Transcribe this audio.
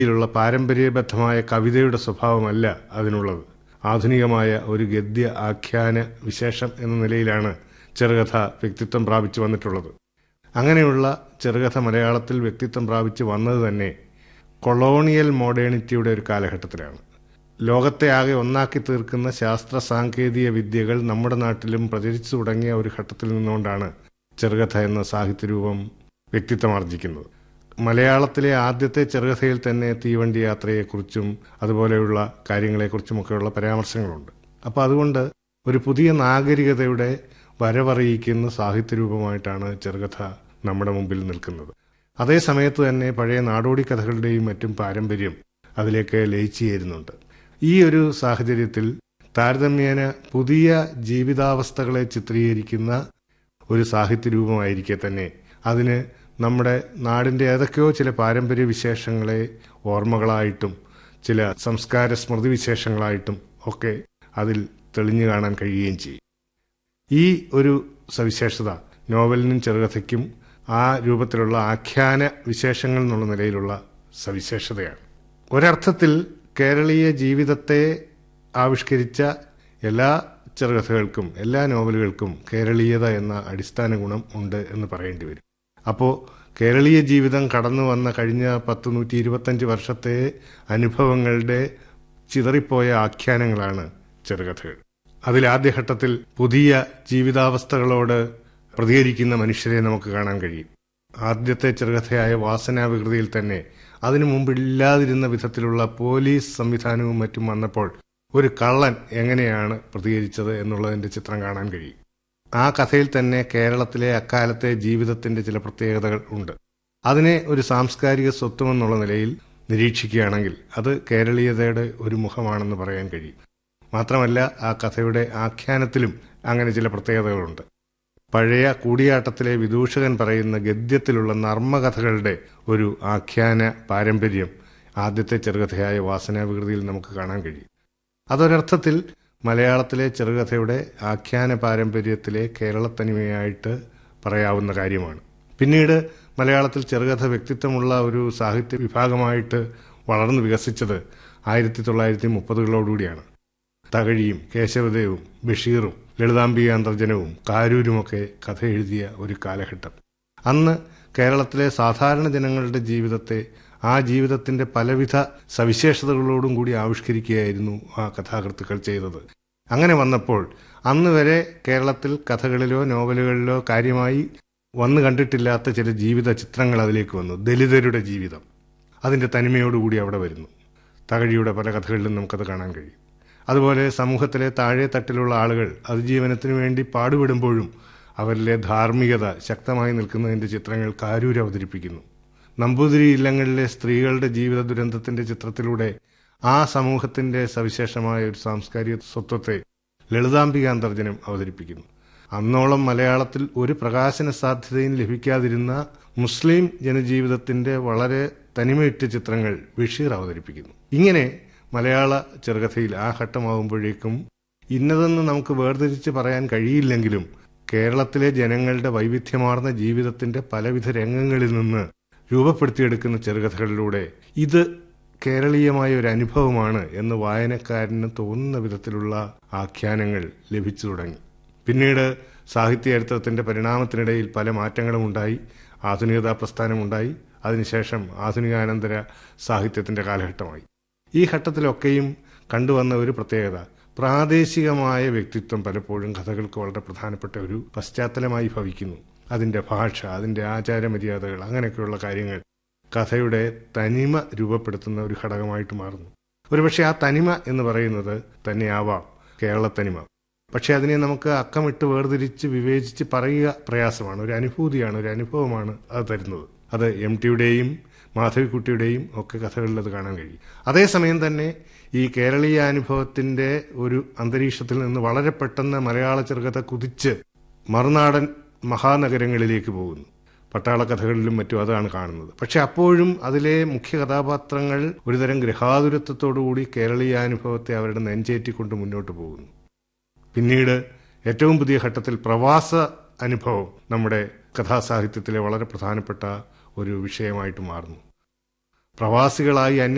യിലുള്ള പാരമ്പര്യബദ്ധമായ കവിതയുടെ സ്വഭാവമല്ല അതിനുള്ളത് ആധുനികമായ ഒരു ഗദ്യ ആഖ്യാന വിശേഷം എന്ന നിലയിലാണ് ചെറുകഥ വ്യക്തിത്വം പ്രാപിച്ചു വന്നിട്ടുള്ളത് അങ്ങനെയുള്ള ചെറുകഥ മലയാളത്തിൽ വ്യക്തിത്വം പ്രാപിച്ചു വന്നത് തന്നെ കൊളോണിയൽ മോഡേണിറ്റിയുടെ ഒരു കാലഘട്ടത്തിലാണ് ലോകത്തെ ആകെ ഒന്നാക്കി തീർക്കുന്ന ശാസ്ത്ര സാങ്കേതിക വിദ്യകൾ നമ്മുടെ നാട്ടിലും പ്രചരിച്ചു തുടങ്ങിയ ഒരു ഘട്ടത്തിൽ നിന്നുകൊണ്ടാണ് ചെറുകഥ എന്ന സാഹിത്യരൂപം വ്യക്തിത്വമാർജിക്കുന്നത് മലയാളത്തിലെ ആദ്യത്തെ ചെറുകഥയിൽ തന്നെ തീവണ്ടി യാത്രയെക്കുറിച്ചും അതുപോലെയുള്ള കാര്യങ്ങളെക്കുറിച്ചുമൊക്കെയുള്ള പരാമർശങ്ങളുണ്ട് അപ്പോൾ അതുകൊണ്ട് ഒരു പുതിയ നാഗരികതയുടെ വരവറിയിക്കുന്ന സാഹിത്യരൂപമായിട്ടാണ് ചെറുകഥ നമ്മുടെ മുമ്പിൽ നിൽക്കുന്നത് അതേ സമയത്ത് തന്നെ പഴയ നാടോടി കഥകളുടെയും മറ്റും പാരമ്പര്യം അതിലേക്ക് ലയിച്ചു ചേരുന്നുണ്ട് ഈ ഒരു സാഹചര്യത്തിൽ താരതമ്യേന പുതിയ ജീവിതാവസ്ഥകളെ ചിത്രീകരിക്കുന്ന ഒരു സാഹിത്യരൂപമായിരിക്കെ തന്നെ അതിന് നമ്മുടെ നാടിൻ്റെ ഏതൊക്കെയോ ചില പാരമ്പര്യ വിശേഷങ്ങളെ ഓർമ്മകളായിട്ടും ചില സംസ്കാര സ്മൃതി വിശേഷങ്ങളായിട്ടും ഒക്കെ അതിൽ തെളിഞ്ഞു കാണാൻ കഴിയുകയും ചെയ്യും ഈ ഒരു സവിശേഷത നോവലിനും ചെറുകഥയ്ക്കും ആ രൂപത്തിലുള്ള ആഖ്യാന വിശേഷങ്ങൾ എന്നുള്ള നിലയിലുള്ള സവിശേഷതയാണ് ഒരർത്ഥത്തിൽ കേരളീയ ജീവിതത്തെ ആവിഷ്കരിച്ച എല്ലാ ചെറുകഥകൾക്കും എല്ലാ നോവലുകൾക്കും കേരളീയത എന്ന അടിസ്ഥാന ഗുണം ഉണ്ട് എന്ന് പറയേണ്ടി വരും അപ്പോൾ കേരളീയ ജീവിതം കടന്നു വന്ന കഴിഞ്ഞ പത്ത് നൂറ്റി ഇരുപത്തഞ്ച് വർഷത്തെ അനുഭവങ്ങളുടെ ചിതറിപ്പോയ ആഖ്യാനങ്ങളാണ് ചെറുകഥകൾ അതിൽ ആദ്യഘട്ടത്തിൽ പുതിയ ജീവിതാവസ്ഥകളോട് പ്രതികരിക്കുന്ന മനുഷ്യരെ നമുക്ക് കാണാൻ കഴിയും ആദ്യത്തെ ചെറുകഥയായ വാസനാവികൃതിയിൽ തന്നെ അതിനു മുമ്പില്ലാതിരുന്ന വിധത്തിലുള്ള പോലീസ് സംവിധാനവും മറ്റും വന്നപ്പോൾ ഒരു കള്ളൻ എങ്ങനെയാണ് പ്രതികരിച്ചത് എന്നുള്ളതിന്റെ ചിത്രം കാണാൻ കഴിയും ആ കഥയിൽ തന്നെ കേരളത്തിലെ അക്കാലത്തെ ജീവിതത്തിന്റെ ചില പ്രത്യേകതകൾ ഉണ്ട് അതിനെ ഒരു സാംസ്കാരിക സ്വത്വമെന്നുള്ള നിലയിൽ നിരീക്ഷിക്കുകയാണെങ്കിൽ അത് കേരളീയതയുടെ ഒരു മുഖമാണെന്ന് പറയാൻ കഴിയും മാത്രമല്ല ആ കഥയുടെ ആഖ്യാനത്തിലും അങ്ങനെ ചില പ്രത്യേകതകളുണ്ട് പഴയ കൂടിയാട്ടത്തിലെ വിദൂഷകൻ പറയുന്ന ഗദ്യത്തിലുള്ള നർമ്മകഥകളുടെ ഒരു ആഖ്യാന പാരമ്പര്യം ആദ്യത്തെ ചെറുകഥയായ വാസനാവികൃതിയിൽ നമുക്ക് കാണാൻ കഴിയും അതൊരർത്ഥത്തിൽ മലയാളത്തിലെ ചെറുകഥയുടെ ആഖ്യാന പാരമ്പര്യത്തിലെ കേരളത്തനിമയായിട്ട് പറയാവുന്ന കാര്യമാണ് പിന്നീട് മലയാളത്തിൽ ചെറുകഥ വ്യക്തിത്വമുള്ള ഒരു സാഹിത്യ വിഭാഗമായിട്ട് വളർന്നു വികസിച്ചത് ആയിരത്തി തൊള്ളായിരത്തി മുപ്പതുകളോടുകൂടിയാണ് തകഴിയും കേശവദേവും ബഷീറും ലളിതാംബിക അന്തർജനവും കാരൂരുമൊക്കെ കഥ എഴുതിയ ഒരു കാലഘട്ടം അന്ന് കേരളത്തിലെ സാധാരണ ജനങ്ങളുടെ ജീവിതത്തെ ആ ജീവിതത്തിന്റെ പലവിധ സവിശേഷതകളോടും കൂടി ആവിഷ്കരിക്കുകയായിരുന്നു ആ കഥാകൃത്തുക്കൾ ചെയ്തത് അങ്ങനെ വന്നപ്പോൾ അന്ന് വരെ കേരളത്തിൽ കഥകളിലോ നോവലുകളിലോ കാര്യമായി വന്നു കണ്ടിട്ടില്ലാത്ത ചില ജീവിത ചിത്രങ്ങൾ അതിലേക്ക് വന്നു ദലിതരുടെ ജീവിതം അതിന്റെ തനിമയോടുകൂടി അവിടെ വരുന്നു തകഴിയുടെ പല കഥകളിലും നമുക്കത് കാണാൻ കഴിയും അതുപോലെ സമൂഹത്തിലെ താഴെ തട്ടിലുള്ള ആളുകൾ അതിജീവനത്തിനു വേണ്ടി പാടുപെടുമ്പോഴും അവരിലെ ധാർമ്മികത ശക്തമായി നിൽക്കുന്നതിന്റെ ചിത്രങ്ങൾ കാരൂർ അവതരിപ്പിക്കുന്നു നമ്പൂതിരി ഇല്ലങ്ങളിലെ സ്ത്രീകളുടെ ജീവിത ദുരന്തത്തിന്റെ ചിത്രത്തിലൂടെ ആ സമൂഹത്തിന്റെ സവിശേഷമായ ഒരു സാംസ്കാരിക സ്വത്വത്തെ ലളിതാംബിക അന്തർജനം അവതരിപ്പിക്കുന്നു അന്നോളം മലയാളത്തിൽ ഒരു പ്രകാശന സാധ്യതയും ലഭിക്കാതിരുന്ന മുസ്ലിം ജനജീവിതത്തിന്റെ വളരെ തനിമയിട്ട ചിത്രങ്ങൾ ബഷീർ അവതരിപ്പിക്കുന്നു ഇങ്ങനെ മലയാള ചെറുകഥയിൽ ആ ഘട്ടമാകുമ്പോഴേക്കും ഇന്നതെന്ന് നമുക്ക് വേർതിരിച്ച് പറയാൻ കഴിയില്ലെങ്കിലും കേരളത്തിലെ ജനങ്ങളുടെ വൈവിധ്യമാർന്ന ജീവിതത്തിന്റെ പലവിധ രംഗങ്ങളിൽ നിന്ന് രൂപപ്പെടുത്തിയെടുക്കുന്ന ചെറുകഥകളിലൂടെ ഇത് കേരളീയമായ ഒരു അനുഭവമാണ് എന്ന് വായനക്കാരന് തോന്നുന്ന വിധത്തിലുള്ള ആഖ്യാനങ്ങൾ ലഭിച്ചു തുടങ്ങി പിന്നീട് സാഹിത്യ ചരിത്രത്തിന്റെ പരിണാമത്തിനിടയിൽ പല മാറ്റങ്ങളും ഉണ്ടായി ആധുനികതാ പ്രസ്ഥാനമുണ്ടായി അതിനുശേഷം ആധുനികാനന്തര സാഹിത്യത്തിന്റെ കാലഘട്ടമായി ഈ ഘട്ടത്തിലൊക്കെയും കണ്ടുവന്ന ഒരു പ്രത്യേകത പ്രാദേശികമായ വ്യക്തിത്വം പലപ്പോഴും കഥകൾക്ക് വളരെ പ്രധാനപ്പെട്ട ഒരു പശ്ചാത്തലമായി ഭവിക്കുന്നു അതിന്റെ ഭാഷ അതിന്റെ ആചാരമര്യാദകൾ അങ്ങനെയൊക്കെയുള്ള കാര്യങ്ങൾ കഥയുടെ തനിമ രൂപപ്പെടുത്തുന്ന ഒരു ഘടകമായിട്ട് മാറുന്നു ഒരുപക്ഷെ ആ തനിമ എന്ന് പറയുന്നത് തന്നെയാവാം കേരളത്തനിമ പക്ഷെ അതിനെ നമുക്ക് അക്കമിട്ട് വേർതിരിച്ച് വിവേചിച്ച് പറയുക പ്രയാസമാണ് ഒരു അനുഭൂതിയാണ് ഒരു അനുഭവമാണ് അത് തരുന്നത് അത് എം ടിയുടെയും മാധവിക്കുട്ടിയുടെയും ഒക്കെ കഥകളിൽ അത് കാണാൻ കഴിയും അതേസമയം തന്നെ ഈ കേരളീയ അനുഭവത്തിന്റെ ഒരു അന്തരീക്ഷത്തിൽ നിന്ന് വളരെ പെട്ടെന്ന് മലയാള ചെറുകഥ കുതിച്ച് മറുനാടൻ മഹാനഗരങ്ങളിലേക്ക് പോകുന്നു പട്ടാള കഥകളിലും മറ്റും അതാണ് കാണുന്നത് പക്ഷെ അപ്പോഴും അതിലെ മുഖ്യ കഥാപാത്രങ്ങൾ ഒരുതരം ഗൃഹാതുരത്വത്തോടുകൂടി കേരളീയാനുഭവത്തെ അവരുടെ നെഞ്ചേറ്റിക്കൊണ്ട് മുന്നോട്ട് പോകുന്നു പിന്നീട് ഏറ്റവും പുതിയ ഘട്ടത്തിൽ പ്രവാസ അനുഭവം നമ്മുടെ കഥാസാഹിത്യത്തിലെ വളരെ പ്രധാനപ്പെട്ട ഒരു വിഷയമായിട്ട് മാറുന്നു പ്രവാസികളായി അന്യ